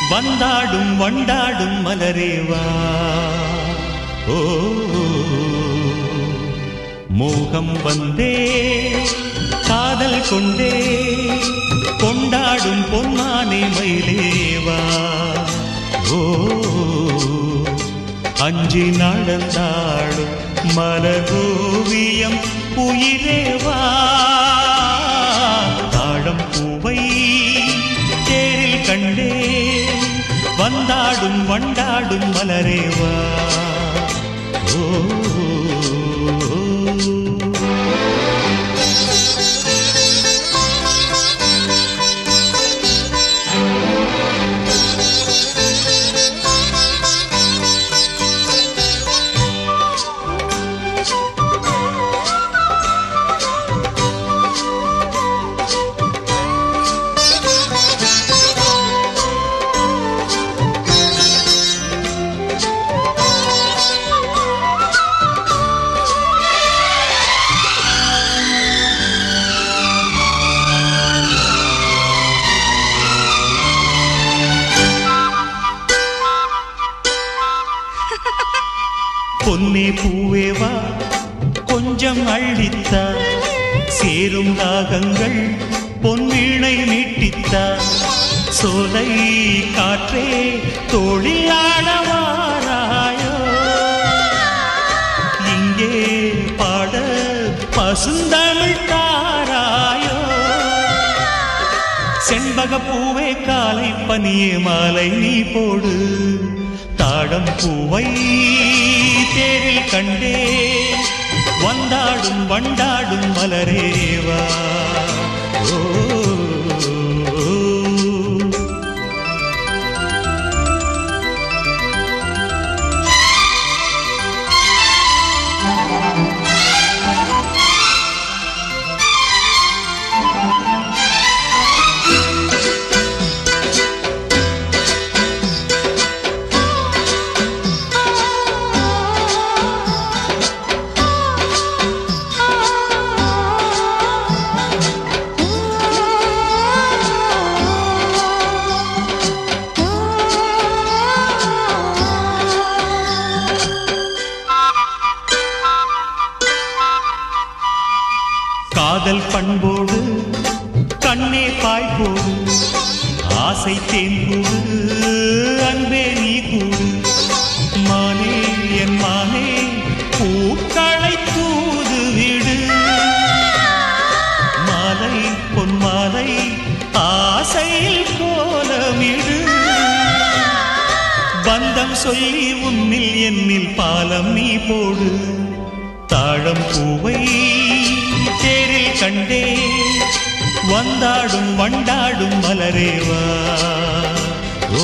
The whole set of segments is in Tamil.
வந்தாடும் வண்டாடும் மலரேவா ஓ மோகம் வந்தே காதல் கொண்டே கொண்டாடும் பொன்னானே மயிலேவா ஓ அஞ்சி நடந்தாடும் மலரோவியம் உயிரேவா தாழம் பூவை தேரில் கண்டே வந்தாடும் வண்டாடும் மலரேவா ஓ பொன்னே பூவேவா கொஞ்சம் அள்ளித்தா சேரும் ராகங்கள் பொன்வீணை நீட்டித்தா சோலை காற்றே தோழியாடவாராயோ இங்கே பாட பசுந்தமிழ் தாராயோ செண்பக பூவே காலை பனியே மாலை நீ போடு தாழம் பூவை தேரில் கண்டே வந்தாடும் வண்டாடும் மலரேவா ஓ காதல் பண்போடு கண்ணே பாய்போடு ஆசை தேன்போடு அன்பே நீ கூடு மானே என் மானே பூக்களை தூது விடு மாலை பொன் மாலை ஆசையில் கோலமிடு பந்தம் சொல்லி உன்னில் என்னில் பாலம் நீ போடு தாழம் பூவை தேரில் கண்டே வந்தாடும் வண்டாடும் மலரேவா ஓ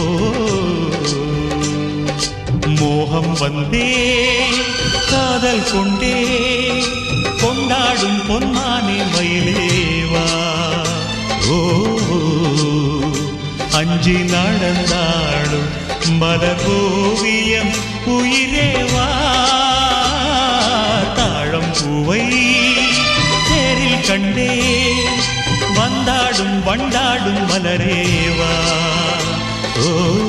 மோகம் வந்தே காதல் கொண்டே கொண்டாடும் பொன்மானே மயிலேவா ஓ அஞ்சி நடந்தாடும் மலரோவியம் உயிரேவா தாழம் பூவை தேரில் கண்டே வந்தாடும் வண்டாடும் மலரேவா ஓ